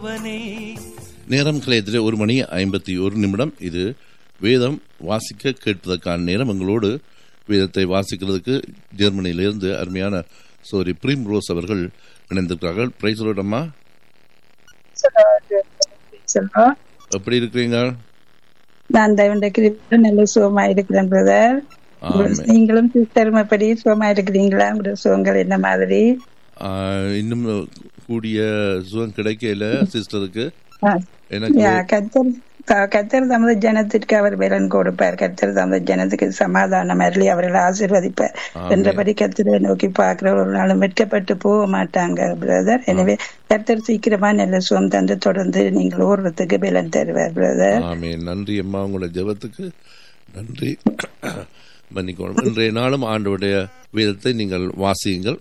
நேரம் கலையத்திலே ஒரு மணி ஐம்பத்தி ஒரு நிமிடம் இது வேதம் வாசிக்க கேட்பதற்கான நேரம் எங்களோடு வேதத்தை வாசிக்கிறதுக்கு ஜெர்மனியிலிருந்து அருமையான சோரி பிரீம் ரோஸ் அவர்கள் இணைந்திருக்கிறார்கள் பிரைஸ் சொல்லட்டம்மா சொல்றோம் எப்படி இருக்கிறீங்க நான் தேவண்ட கிருப்ப நல்ல சுகமா இருக்கிறேன் பிரதர் ஆமென். நீங்களும் சிஸ்டரும் எப்படி சுகமா இருக்கிறீங்களா உங்களோட சுகங்கள் என்ன மாதிரி ஆஹ், இன்னும் கூடிய சுகம் கிடைக்கல சிஸ்டருக்கு ஆ, எனக்கு யா, கத்தர் க- கத்தர் தமது ஜனத்திற்கு அவர் பலன் கொடுப்பார் கத்தர் தமது ஜனத்துக்கு சமாதானம் அருளி அவர்களை ஆசீர்வதிப்பார் ஆமென். என்றபடி கத்தரை நோக்கி பார்க்கிற ஒரு நாளும் வெட்கப்பட்டு போக மாட்டாங்க பிரதர் எனவே கத்தர் சீக்கிரமா நல்ல சுகம் தந்து தொடர்ந்து நீங்கள் ஓடுறதுக்கு பலன் தருவார் பிரதர் ஆமே நன்றி அம்மா உங்களோட ஜெபத்துக்கு நன்றி மன்னிக்கணும் இன்றைய நாளும் ஆண்டவருடைய வேதத்தை நீங்கள் வாசியுங்கள்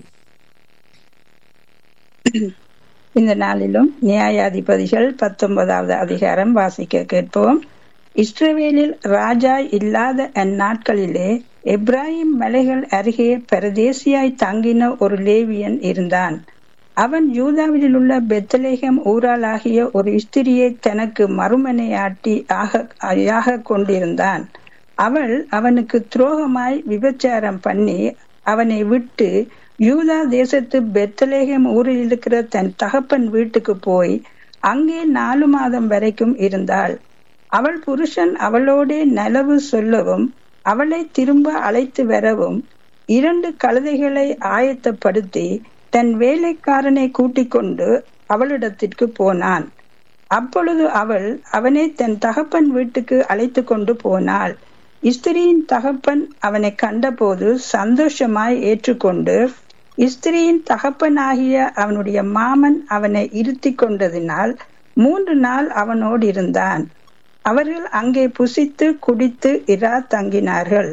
இந்த நாளிலும் நியாயாதிபதிகள் பத்தொன்பதாவது அதிகாரம் வாசிக்க கேட்போம் இஸ்ரவேலில் ராஜா இல்லாத அந்நாட்களிலே எப்ராஹிம் மலைகள் அருகே பரதேசியாய் தங்கின ஒரு லேவியன் இருந்தான் அவன் யூதாவில் உள்ள பெத்தலேகம் ஊராளாகிய ஒரு ஸ்திரியை தனக்கு மறுமனையாட்டி ஆக ஆக கொண்டிருந்தான் அவள் அவனுக்கு துரோகமாய் விபச்சாரம் பண்ணி அவனை விட்டு யூதா தேசத்து பெத்தலேகம் ஊரில் இருக்கிற தன் தகப்பன் வீட்டுக்கு போய் அங்கே நாலு மாதம் வரைக்கும் இருந்தாள் அவள் புருஷன் அவளோடே நலவு சொல்லவும் அவளை திரும்ப அழைத்து வரவும் இரண்டு கழுதைகளை ஆயத்தப்படுத்தி தன் வேலைக்காரனை கூட்டிக் கொண்டு அவளிடத்திற்கு போனான் அப்பொழுது அவள் அவனை தன் தகப்பன் வீட்டுக்கு அழைத்து கொண்டு போனாள் ஸ்திரியின் தகப்பன் அவனை கண்டபோது சந்தோஷமாய் ஏற்றுக்கொண்டு ஸ்திரியின் தகப்பனாகிய அவனுடைய மாமன் அவனை இருத்தி கொண்டதினால் மூன்று நாள் அவனோடு இருந்தான் அவர்கள் அங்கே புசித்து குடித்து இரா தங்கினார்கள்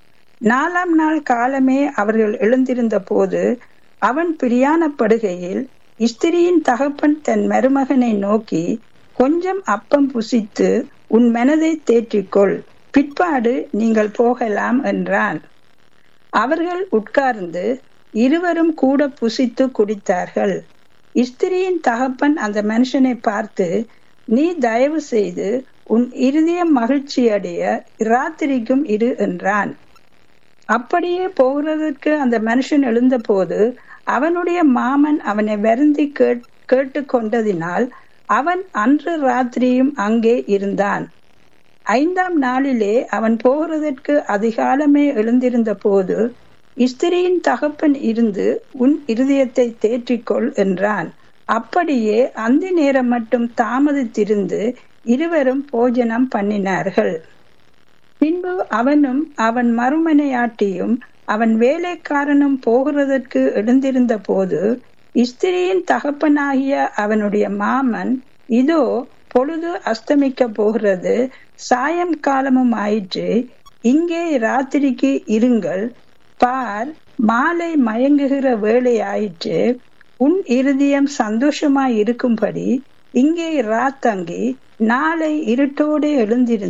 நாலாம் நாள் காலமே அவர்கள் எழுந்திருந்த போது அவன் பிரியாணப்படுகையில் ஸ்திரியின் தகப்பன் தன் மருமகனை நோக்கி கொஞ்சம் அப்பம் புசித்து உன் மனதை தேற்றிக்கொள் பிற்பாடு நீங்கள் போகலாம் என்றான் அவர்கள் உட்கார்ந்து இருவரும் கூட புசித்து குடித்தார்கள் ஸ்திரியின் தகப்பன் அந்த மனுஷனை பார்த்து நீ தயவு செய்து உன் இருதயம் மகிழ்ச்சி அடைய ராத்திரிக்கும் இரு என்றான் அப்படியே போகிறதற்கு அந்த மனுஷன் எழுந்தபோது அவனுடைய மாமன் அவனை வருந்தி கேட் கேட்டு கொண்டதினால் அவன் அன்று ராத்திரியும் அங்கே இருந்தான் ஐந்தாம் நாளிலே அவன் போகிறதற்கு அதிகாலமே எழுந்திருந்த போது ஸ்திரியின் தகப்பன் இருந்து உன் இருதயத்தை தேற்றிக்கொள் என்றான் அப்படியே அந்த நேரம் மட்டும் தாமதித்திருந்து இருவரும் போஜனம் பண்ணினார்கள் பின்பு அவனும் அவன் மறுமனையாட்டியும் அவன் வேலைக்காரனும் போகிறதற்கு எழுந்திருந்த போது ஸ்திரியின் தகப்பனாகிய அவனுடைய மாமன் இதோ பொழுது அஸ்தமிக்க போகிறது சாயம் காலமும் ஆயிற்று இங்கே ராத்திரிக்கு இருங்கள் பார் மாலை மயங்குகிற வேலை ஆயிற்று உன் இருதயம் சந்தோஷமாய் இருக்கும்படி இங்கே ராத்தங்கி நாளை இருட்டோடு எழுந்திருந்து